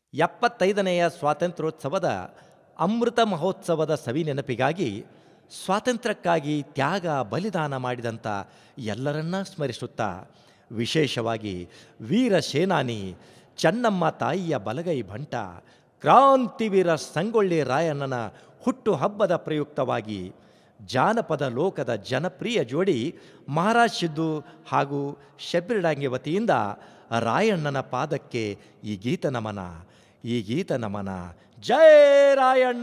ಎಪ್ಪತ್ತೈದನೆಯ ಸ್ವಾತಂತ್ರ್ಯೋತ್ಸವದ ಅಮೃತ ಮಹೋತ್ಸವದ ಸವಿ ನೆನಪಿಗಾಗಿ ಸ್ವಾತಂತ್ರ್ಯಕ್ಕಾಗಿ ತ್ಯಾಗ ಬಲಿದಾನ ಮಾಡಿದಂಥ ಎಲ್ಲರನ್ನ ಸ್ಮರಿಸುತ್ತಾ ವಿಶೇಷವಾಗಿ ವೀರ ಸೇನಾನಿ ಚೆನ್ನಮ್ಮ ತಾಯಿಯ ಬಲಗೈ ಭಂಟ ಕ್ರಾಂತಿವೀರ ಸಂಗೊಳ್ಳಿ ರಾಯಣ್ಣನ ಹುಟ್ಟು ಹಬ್ಬದ ಪ್ರಯುಕ್ತವಾಗಿ ಜಾನಪದ ಲೋಕದ ಜನಪ್ರಿಯ ಜೋಡಿ ಮಹಾರಾಜ್ ಸಿದ್ದು ಹಾಗೂ ಶಬ್ಬೀರ್ ಡಾಂಗೆ ವತಿಯಿಂದ ರಾಯಣ್ಣನ ಪಾದಕ್ಕೆ ಈ ಗೀತ ನಮನ ಈ ಗೀತ ನಮನ ಜೈ ರಾಯಣ್ಣ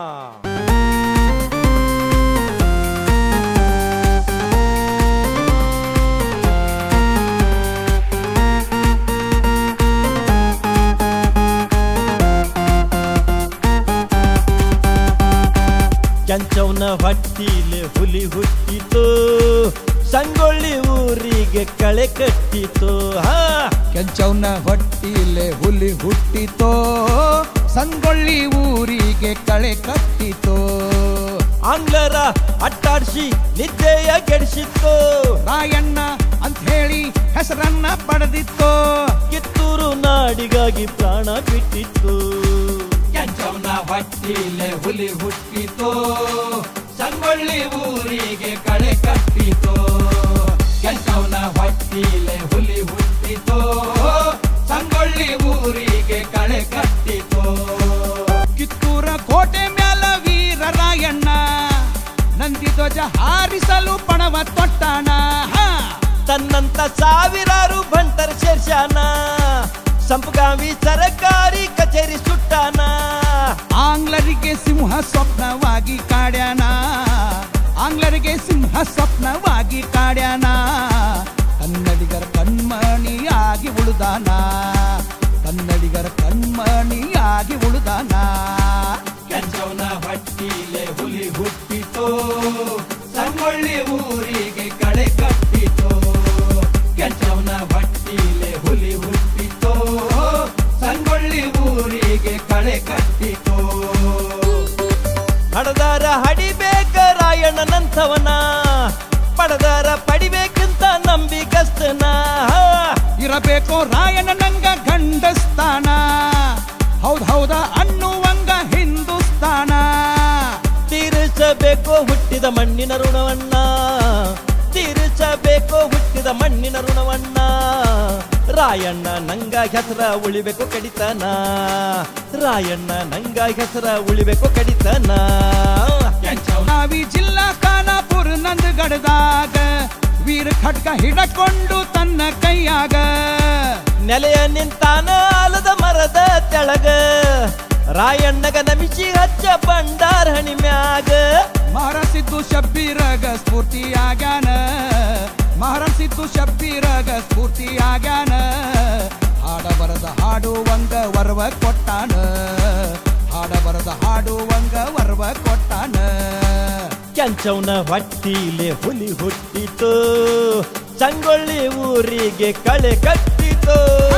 ಕೆಂಚವನ ಹೊಟ್ಟಿಲೆ ಹುಲಿ ಹುಟ್ಟಿತು ಸಂಗೊಳ್ಳಿ ಊರಿಗೆ ಕಳೆ ಕಟ್ಟಿತು ಹಾ ಕೆಂಚವ್ನ ಹೊಟ್ಟಿಲೆ ಹುಲಿ ಹುಟ್ಟಿತೋ ಸಂಗೊಳ್ಳಿ ಊರಿಗೆ ಕಳೆ ಕಟ್ಟಿತೋ ಆಂಗ್ಲರ ಅಟ್ಟಾಡಿಸಿ ನಿದ್ದೆಯ ಗೆಡಿಸಿತ್ತು ರಾಯಣ್ಣ ಅಂತ ಹೇಳಿ ಹೆಸರನ್ನ ಪಡೆದಿತ್ತೋ ಕಿತ್ತೂರು ನಾಡಿಗಾಗಿ ಪ್ರಾಣ ಬಿಟ್ಟಿತ್ತು ಕೆಂಚವ್ನ ಹೊಟ್ಟಿಲೆ ಹುಲಿ ಹುಟ್ಟಿತೋ ಸಂಗೊಳ್ಳಿ ಊರಿಗೆ ಕಳೆ ಕಟ್ಟಿತೋ ಕೆಂಚವ್ನ ಹೊಟ್ಟಿಲೆ ಹುಲಿ ಹುಟ್ಟಿತೋ ಸಂಗೊಳ್ಳಿ ಊರಿಗೆ ಕಳೆ ಕಟ್ಟಿತೋ ಕಿತ್ತೂರ ಕೋಟೆ ಮ್ಯಾಲ ವೀರ ರಾಯಣ್ಣ ನಂದಿ ಧ್ವಜ ಹಾರಿಸಲು ಪಣವ ತೊಟ್ಟಾಣ ಹಾ ತನ್ನಂತ ಸಾವಿರಾರು ಬಂಟರ್ ಸೇರ್ಸಾನ ಸಂಪಗಾಮಿ ಸರಕಾರಿ ಕಚೇರಿ ಸುಟ್ಟಾನ ಆಂಗ್ಲರಿಗೆ ಸಿಂಹ ಸ್ವಪ್ನವಾಗಿ ಕಾಡ್ಯಾನ ಆಂಗ್ಲರಿಗೆ ಸಿಂಹ ಸ್ವಪ್ನವಾಗಿ ಕಾಡ್ಯಾನ ಕನ್ನಡಿಗರ ಕಣ್ಮಣಿಯಾಗಿ ಉಳಿದಾನ ಕನ್ನಡಿಗರ ಕಣ್ಮಣಿಯಾಗಿ ಉಳಿದಾನ ಕೆಂಚವನ ಹೊಟ್ಟಿಲೆ ಹುಲಿ ಹುಟ್ಟಿತೋ ಸಂಗೊಳ್ಳಿ ಊರಿಗೆ ಕಳೆ ಕಟ್ಟಿತೋ ಕೆಂಚವನ ಹೊಟ್ಟಿಲೆ ಹುಲಿ ಹುಟ್ಟಿತೋ ಸಂಗೊಳ್ಳಿ ಊರಿಗೆ ಕಳೆ ಕಟ್ಟಿತೋ ಹಡದಾರ ಹಡಿಬೇಕ ರಾಯಣ್ಣನಂಥವನ ಪಡದಾರ ಪಡಿಬೇಕಂತ ನಂಬಿಕಸ್ತನ ಇರಬೇಕು ರಾಯನ ನಂಗ ಗಂಡಸ್ತಾನ ಹೌದ್ ಹೌದ ಅನ್ನುವಂಗ ಹಿಂದೂಸ್ತಾನ ತೀರಿಸಬೇಕು ಹುಟ್ಟಿದ ಮಣ್ಣಿನ ಋಣವನ್ನ ತೀರಿಸಬೇಕು ಹುಟ್ಟಿದ ಮಣ್ಣಿನ ಋಣವನ್ನ ರಾಯಣ್ಣ ನಂಗ ಹೆಸರ ಉಳಿಬೇಕು ಕಡಿತನ ರಾಯಣ್ಣ ನಂಗ ಹೆಸರ ಉಳಿಬೇಕು ಕಡಿತನ ನಾವಿ ಜಿಲ್ಲಾ ಖಾನಾಪುರ ನಂದಗಡದಾಗ ವೀರ ಖಡ್ಗ ಹಿಡಕೊಂಡು ತನ್ನ ಕೈಯಾಗ ನೆಲೆಯ ನಿಂತಾನ ಆಲದ ಮರದ ತೆಳಗ ರಾಯಣ್ಣಗ ನಮಿಸಿ ಹಚ್ಚ ಬಂಡಾರ ಹಣಿ ಮ್ಯಾಗ ಮಹಾರಾಸಿದ್ದು ಶಬ್ಬೀರಗ ಸ್ಫೂರ್ತಿಯಾಗ್ಯಾನ ಮಹಾರಾಸಿದ್ದು ಶಬ್ಬೀರಗ ಸ್ಫೂರ್ತಿಯಾಗ್ಯಾನ ಹಾಡ ಬರದ ಹಾಡುವಂಗ ವರ್ವ ಕೊಟ್ಟಾನ ಹಾಡ ಬರದ ಹಾಡುವಂಗ ವರ್ವ ಕೊಟ್ಟಾನ ಕೆಂಚವನ ಹೊಟ್ಟಿಲೆ ಹುಲಿ ಹುಟ್ಟಿತು ಸಂಗೊಳ್ಳಿ ಊರಿಗೆ ಕಳೆ ಕಟ್ಟಿತು